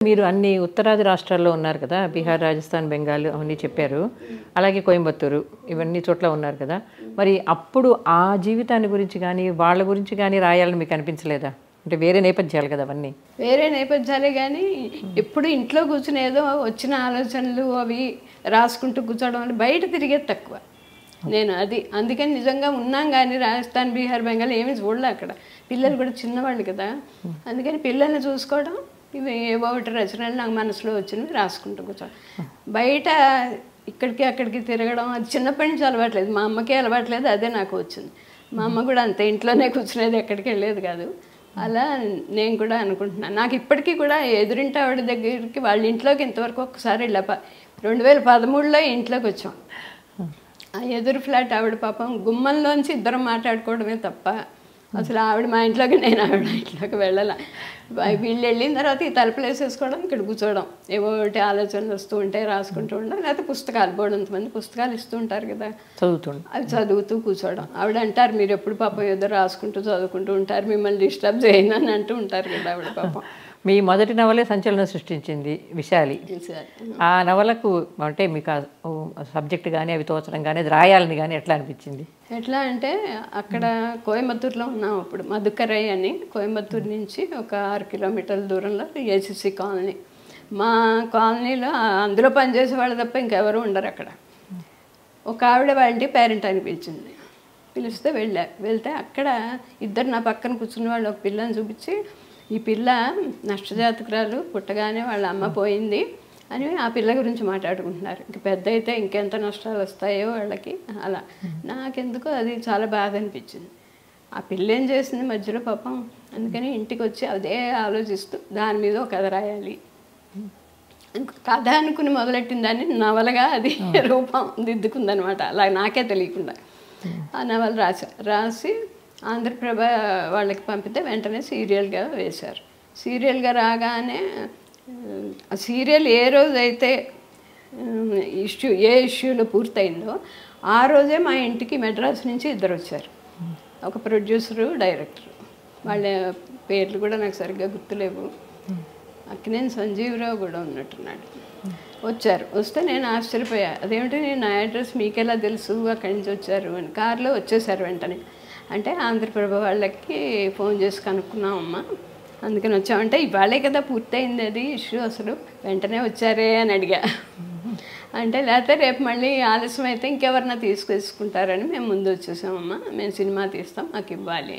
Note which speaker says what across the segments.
Speaker 1: మీరు అన్ని ఉత్తరాది రాష్ట్రాల్లో ఉన్నారు కదా బీహార్ రాజస్థాన్ బెంగాల్ అవన్నీ చెప్పారు అలాగే కోయంబత్తూరు ఇవన్నీ చోట్ల ఉన్నారు కదా మరి అప్పుడు ఆ జీవితాన్ని గురించి కానీ వాళ్ళ గురించి కానీ రాయాలని మీకు అనిపించలేదా అంటే వేరే నేపథ్యాలు కదా అవన్నీ
Speaker 2: వేరే నేపథ్యాలే కానీ ఎప్పుడు ఇంట్లో కూర్చుని ఏదో వచ్చిన ఆలోచనలు అవి రాసుకుంటూ కూర్చోవడం వల్ల బయట తిరిగేది తక్కువ నేను అది అందుకని నిజంగా ఉన్నాం కానీ రాజస్థాన్ బీహార్ బెంగాల్ ఏమీ చూడలే అక్కడ పిల్లలు కూడా చిన్నవాళ్ళు కదా అందుకని పిల్లల్ని చూసుకోవడం ఇవి ఏవో ఒకటి రచనలు నాకు మనసులో వచ్చినవి రాసుకుంటూ కూర్చోవడం బయట ఇక్కడికి అక్కడికి తిరగడం అది చిన్నప్పటి నుంచి అలవాట్లేదు మా అమ్మకే అలవాట్లేదు అదే నాకు వచ్చింది మా అమ్మ కూడా అంతే ఇంట్లోనే కూర్చునేది ఎక్కడికి వెళ్ళేది కాదు అలా నేను కూడా అనుకుంటున్నాను నాకు ఇప్పటికీ కూడా ఎదురింటి ఆవిడ దగ్గరికి వాళ్ళ ఇంట్లోకి ఇంతవరకు ఒక్కసారి వెళ్ళా ప- రెండు వేల పదమూడులో ఇంట్లోకి వచ్చాం ఆ ఎదురు ఫ్లాట్ ఆవిడ పాపం గుమ్మంలోంచి ఇద్దరం మాట్లాడుకోవడమే తప్ప అసలు ఆవిడ మా ఇంట్లోకి నేను ఆవిడ ఇంట్లోకి వెళ్ళాల వీళ్ళు వెళ్ళిన తర్వాత ఈ తలుపులు వేసేసుకోవడం ఇక్కడ కూర్చోవడం ఏవో ఒకటి ఆలోచనలు వస్తూ ఉంటాయి రాసుకుంటూ ఉండడం లేకపోతే పుస్తకాలు బోర్డు మంది పుస్తకాలు ఇస్తూ ఉంటారు కదా
Speaker 1: చదువుతుండే
Speaker 2: అవి చదువుతూ కూర్చోవడం ఆవిడ అంటారు మీరు ఎప్పుడు పాపం ఏదో రాసుకుంటూ చదువుకుంటూ ఉంటారు మిమ్మల్ని డిస్టర్బ్ చేయను అని అంటూ ఉంటారు కదా ఆవిడ పాపం
Speaker 1: మీ మొదటి నవలే సంచలనం సృష్టించింది విశాలి
Speaker 2: సరే.
Speaker 1: ఆ నవలకు అంటే మీకు సబ్జెక్ట్ కానీ అవి తోచడం కానీ అది రాయాలని కానీ ఎట్లా అనిపించింది
Speaker 2: ఎట్లా అంటే అక్కడ కోయంబత్తూరులో ఉన్నాం అప్పుడు మధుకరై అని కోయంబత్తూరు నుంచి ఒక ఆరు కిలోమీటర్ల దూరంలో ఏసీసీ కాలనీ మా కాలనీలో అందులో పనిచేసే వాళ్ళు తప్ప ఇంకెవరు ఉండరు అక్కడ ఒక ఆవిడ వాళ్ళ పేరెంట్ అని పిలిచింది పిలిస్తే వెళ్ళా వెళ్తే అక్కడ ఇద్దరు నా పక్కన కూర్చున్న వాళ్ళు ఒక పిల్లని చూపించి ఈ పిల్ల నష్టజాతకురాలు పుట్టగానే వాళ్ళ అమ్మ పోయింది అని ఆ పిల్ల గురించి మాట్లాడుకుంటున్నారు ఇంక పెద్ద అయితే ఇంకెంత నష్టాలు వస్తాయో వాళ్ళకి అలా నాకెందుకో అది చాలా బాధ అనిపించింది ఆ పిల్ల ఏం చేసింది మధ్యలో పాపం అందుకని ఇంటికి వచ్చి అదే ఆలోచిస్తూ దాని మీద ఒక కథ రాయాలి కథ అనుకుని మొదలెట్టిన దాన్ని నవలగా అది రూపం దిద్దుకుందనమాట అలా నాకే తెలియకుండా ఆ నవల రాసా రాసి ఆంధ్రప్రభ వాళ్ళకి పంపితే వెంటనే సీరియల్గా వేశారు సీరియల్గా రాగానే ఉమ్, ఆ సీరియల్ ఏ రోజైతే ఇష్యూ ఏ ఇష్యూలో పూర్తయిందో ఆ రోజే మా ఇంటికి మెడ్రాస్ నుంచి ఇద్దరు వచ్చారు ఒక ప్రొడ్యూసరు డైరెక్టరు వాళ్ళ పేర్లు కూడా నాకు సరిగ్గా గుర్తులేవు అక్కినేని సంజీవరావు కూడా ఉన్నట్టున్నాడు వచ్చారు వస్తే నేను ఆశ్చర్యపోయా అదేమిటి నేను నా అడ్రస్ మీకెలా తెలుసు అక్కడి నుంచి వచ్చారు అని కారులో వచ్చేసారు వెంటనే అంటే ఆంధ్రప్రభ వాళ్ళకి ఫోన్ చేసి కనుక్కున్నామమ్మా అందుకని వచ్చామంటే ఇవాళే కదా పూర్తయింది అది ఇష్యూ అసలు వెంటనే వచ్చారే అని అడిగా అంటే లేకపోతే రేపు మళ్ళీ ఆలస్యం అయితే ఇంకెవరన్నా తీసుకొచ్చుకుంటారని మేము ముందు వచ్చేసామమ్మా మేము సినిమా తీస్తాం మాకు ఇవ్వాలి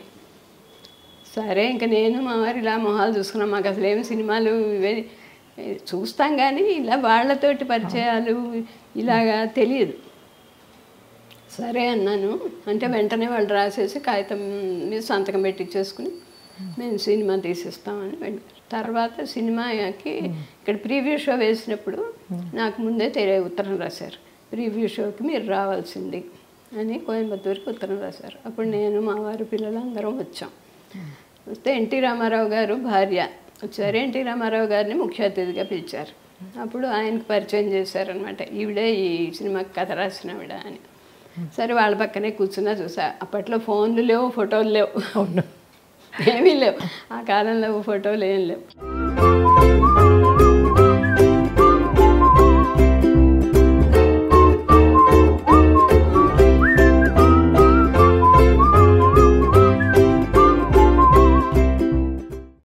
Speaker 2: సరే ఇంకా నేను మా వారు ఇలా మొహాలు చూసుకున్నాం మాకు అసలు ఏమి సినిమాలు ఇవే చూస్తాం కానీ ఇలా వాళ్ళతోటి పరిచయాలు ఇలాగా తెలియదు సరే అన్నాను అంటే వెంటనే వాళ్ళు రాసేసి కాగితం మీద సంతకం పెట్టించేసుకుని మేము సినిమా తీసిస్తామని వెళ్ళారు తర్వాత సినిమాకి ఇక్కడ ప్రీవ్యూ షో వేసినప్పుడు నాకు ముందే తెలియ ఉత్తరం రాశారు ప్రీవ్యూ షోకి మీరు రావాల్సింది అని కోయంబత్తూరుకి ఉత్తరం రాశారు అప్పుడు నేను మా వారు పిల్లలు అందరం వచ్చాం వస్తే ఎన్టీ రామారావు గారు భార్య వచ్చారు ఎన్టీ రామారావు గారిని ముఖ్య అతిథిగా పిలిచారు అప్పుడు ఆయనకు పరిచయం చేశారనమాట ఈవిడే ఈ సినిమాకి కథ రాసినవిడ అని సరే వాళ్ళ పక్కనే కూర్చున్నా చూసా అప్పట్లో ఫోన్లు లేవు ఫోటోలు లేవు
Speaker 1: అవును
Speaker 2: ఏమీ లేవు ఆ కాలంలో ఫోటోలు ఏం లేవు